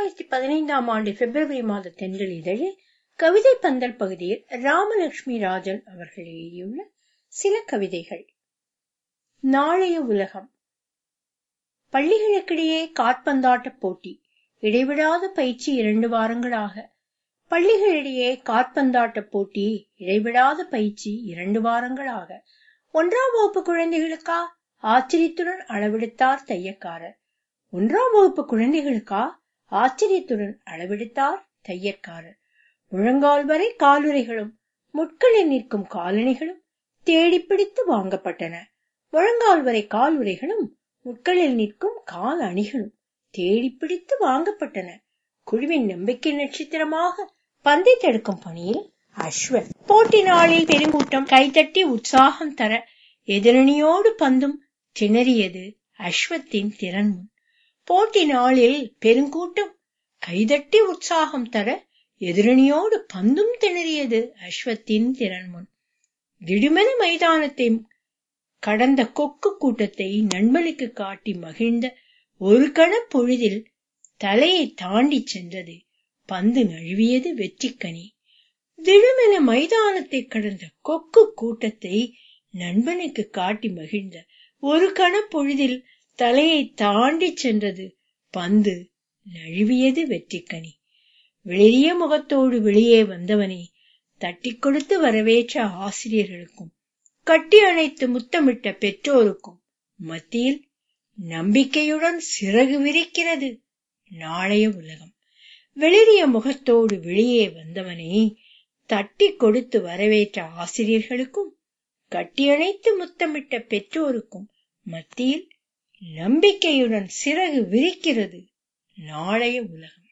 இரண்டாயிரத்தி பதினைந்தாம் ஆண்டு பிப்ரவரி மாத தென்றல் இதழில் கவிதை பந்தல் பகுதியில் ராமலட்சுமி ராஜன் அவர்கள் எழுதியுள்ள சில கவிதைகள் நாளைய உலகம் பள்ளிகளுக்கிடையே காற்பந்தாட்ட போட்டி இடைவிடாத பயிற்சி இரண்டு வாரங்களாக பள்ளிகளிடையே காற்பந்தாட்ட போட்டி இடைவிடாத பயிற்சி இரண்டு வாரங்களாக ஒன்றாம் வகுப்பு குழந்தைகளுக்கா ஆச்சரியத்துடன் அளவெடுத்தார் தையக்காரர் ஒன்றாம் வகுப்பு குழந்தைகளுக்கா ஆச்சரியத்துடன் அளவெடுத்தார் தையற்காரர் முழங்கால் வரை காலுறைகளும் முட்களில் நிற்கும் காலணிகளும் தேடி பிடித்து வாங்கப்பட்டன முழங்கால் வரை காலுறைகளும் முட்களில் நிற்கும் கால் அணிகளும் தேடி பிடித்து வாங்கப்பட்டன குழுவின் நம்பிக்கை நட்சத்திரமாக பந்தை தடுக்கும் பணியில் அஸ்வத் போட்டி நாளில் பெருங்கூட்டம் கைதட்டி உற்சாகம் தர எதிரணியோடு பந்தும் திணறியது அஸ்வத்தின் திறன் முன் போட்டி நாளில் பெருங்கூட்டம் கைதட்டி உற்சாகம் தர எதிரணியோடு பந்தும் திணறியது அஸ்வத்தின் திறன் முன் திடுமென மைதானத்தை கடந்த கொக்கு கூட்டத்தை நண்பனுக்கு காட்டி மகிழ்ந்த ஒரு கண பொழுதில் தலையை தாண்டி சென்றது பந்து நழுவியது வெற்றிக்கனி திடுமென மைதானத்தை கடந்த கொக்கு கூட்டத்தை நண்பனுக்கு காட்டி மகிழ்ந்த ஒரு கண பொழுதில் தலையை தாண்டி சென்றது பந்து நழுவியது வெற்றிக்கனி வெளிரிய முகத்தோடு வெளியே வந்தவனை தட்டி கொடுத்து வரவேற்ற ஆசிரியர்களுக்கும் கட்டி அணைத்து முத்தமிட்ட பெற்றோருக்கும் மத்தியில் நம்பிக்கையுடன் சிறகு விரிக்கிறது நாளைய உலகம் வெளிரிய முகத்தோடு வெளியே வந்தவனை தட்டி கொடுத்து வரவேற்ற ஆசிரியர்களுக்கும் கட்டியணைத்து முத்தமிட்ட பெற்றோருக்கும் மத்தியில் நம்பிக்கையுடன் சிறகு விரிக்கிறது நாளைய உலகம்